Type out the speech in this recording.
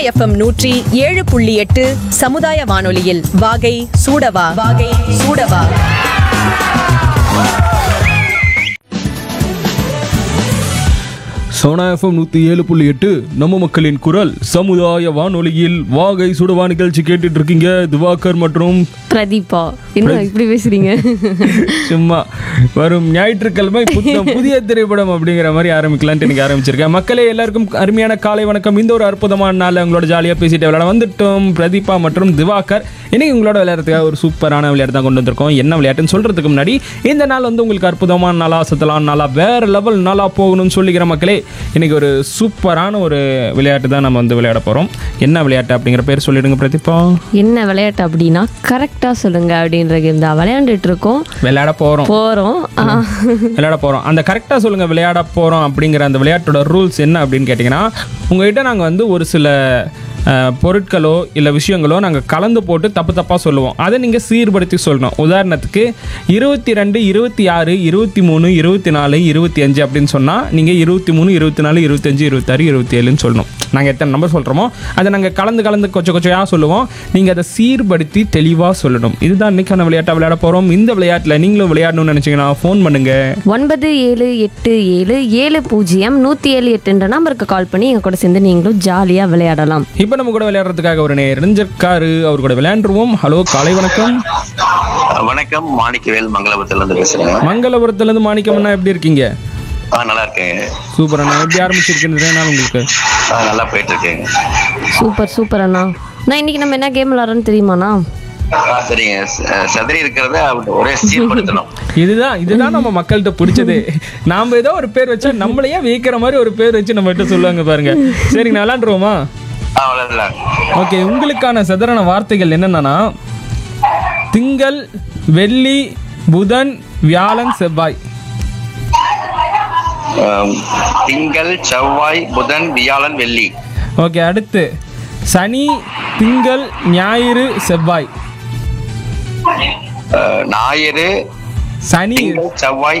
FM நூற்றி ஏழு புள்ளி எட்டு சமுதாய வானொலியில் வாகை சூடவா வாகை சூடவா சோனா எஃப்எம் நூற்றி ஏழு புள்ளி எட்டு நம்ம மக்களின் குரல் சமுதாய வானொலியில் வாகை சுடவா நிகழ்ச்சி கேட்டுட்டு இருக்கீங்க திவாகர் மற்றும் பிரதீபா என்ன இப்படி பேசுறீங்க சும்மா வரும் ஞாயிற்றுக்கிழமை புத்தம் புதிய திரைப்படம் அப்படிங்கிற மாதிரி ஆரம்பிக்கலான்ட்டு எனக்கு ஆரம்பிச்சிருக்கேன் மக்களே எல்லாருக்கும் அருமையான காலை வணக்கம் இந்த ஒரு அற்புதமான நாள் உங்களோட ஜாலியாக பேசிட்டு விளையாட வந்துட்டோம் பிரதீபா மற்றும் திவாகர் இன்னைக்கு உங்களோட விளையாடுறதுக்காக ஒரு சூப்பரான விளையாட்டு தான் கொண்டு வந்திருக்கோம் என்ன விளையாட்டுன்னு சொல்றதுக்கு முன்னாடி இந்த நாள் வந்து உங்களுக்கு அற்புதமான நாளா சத்தலான நாளா வேற லெவல் நாளா போகணும்னு சொல்லிக்கிற மக்களே இன்னைக்கு ஒரு சூப்பரான ஒரு விளையாட்டு தான் நம்ம வந்து விளையாட போறோம் என்ன விளையாட்டு அப்படிங்கிற பேர் சொல்லிடுங்க பிரதீபா என்ன விளையாட்டு அப்படின்னா கரெக்டா சொல்லுங்க அப்படின்ற கேம் தான் விளையாண்டுட்டு இருக்கோம் விளையாட போறோம் போறோம் ஆ, விளையாட போகிறோம் அந்த கரெக்டாக சொல்லுங்கள் விளையாட போகிறோம் அப்படிங்கிற அந்த விளையாட்டோட ரூல்ஸ் என்ன அப்படின்னு கேட்டிங்கன்னா உங்ககிட்ட நாங்கள் வந்து ஒரு சில அஹ், பொருட்களோ இல்லை விஷயங்களோ நாங்கள் கலந்து போட்டு தப்பு தப்பாக சொல்லுவோம் அதை நீங்கள் சீர்படுத்தி சொல்லணும் உதாரணத்துக்கு இருபத்தி ரெண்டு இருபத்தி ஆறு இருபத்தி மூணு இருபத்தி நாலு இருபத்தி அஞ்சு அப்படின்னு சொன்னால் நீங்கள் இருபத்தி மூணு இருபத்தி நாலு இருபத்தஞ்சு இருபத்தாறு இருபத்தி ஏழுன்னு சொல்லணும் நாங்கள் எத்தனை நம்பர் சொல்கிறோமோ அதை நாங்கள் கலந்து கலந்து கொச்ச கொச்சையாக சொல்லுவோம் நீங்கள் அதை சீர்படுத்தி தெளிவாக சொல்லணும் இதுதான் இன்னைக்கான விளையாட்டை விளையாட போகிறோம் இந்த விளையாட்டில் நீங்களும் விளையாடணும்னு நினச்சிங்கன்னா ஃபோன் பண்ணுங்கள் ஒன்பது ஏழு எட்டு ஏழு ஏழு பூஜ்ஜியம் நூற்றி ஏழு எட்டுன்ற நம்பருக்கு கால் பண்ணி எங்க கூட சேர்ந்து நீங்களும் ஜாலியாக விளையாடலாம் இப்போ நம்ம கூட விளையாடுறதுக்காக ஒரு நெறிஞ்சிருக்காரு அவர் கூட விளையாண்டுருவோம் ஹலோ காலை வணக்கம் வணக்கம் மாணிக்கவேல் மங்களபுரத்துல இருந்து பேசுறேன் மங்களபுரத்துலேருந்து மாணிக்கம் அண்ணா எப்படி இருக்கீங்க ஆ நல்லா இருக்கேன் சூப்பர் அண்ணா எப்படி ஆரம்பிச்சிருக்கேன் நிறைய நாள் உங்களுக்கு ஆ நல்லா போயிட்டு இருக்கேன் சூப்பர் சூப்பர் அண்ணா நான் இன்னைக்கு நம்ம என்ன கேம் விளாட்றோன்னு தெரியுமாண்ணா ஆ சரிங்க ச- சதுரி இருக்கிறத அவர்ட்ட ஒரே சீர்படுத்தணும் இதுதான் இதுதான் நம்ம மக்கள்கிட்ட பிடிச்சது நாம ஏதோ ஒரு பேர் வச்சா நம்மளையே வியக்கிற மாதிரி ஒரு பேர் வச்சு நம்ம கிட்ட சொல்லுவாங்க பாருங்க சரிங்க விளையாண்டுருவோமா ஆ விளையாடலாம் ஓகே உங்களுக்கான சதுரான வார்த்தைகள் என்னென்னா திங்கள் வெள்ளி புதன் வியாழன் செவ்வாய் ஆம், திங்கள் செவ்வாய் புதன் வியாழன் வெள்ளி ஓகே அடுத்து சனி திங்கள் ஞாயிறு செவ்வாய் ஆ, ஞாயிறு சனி திங்கள் செவ்வாய்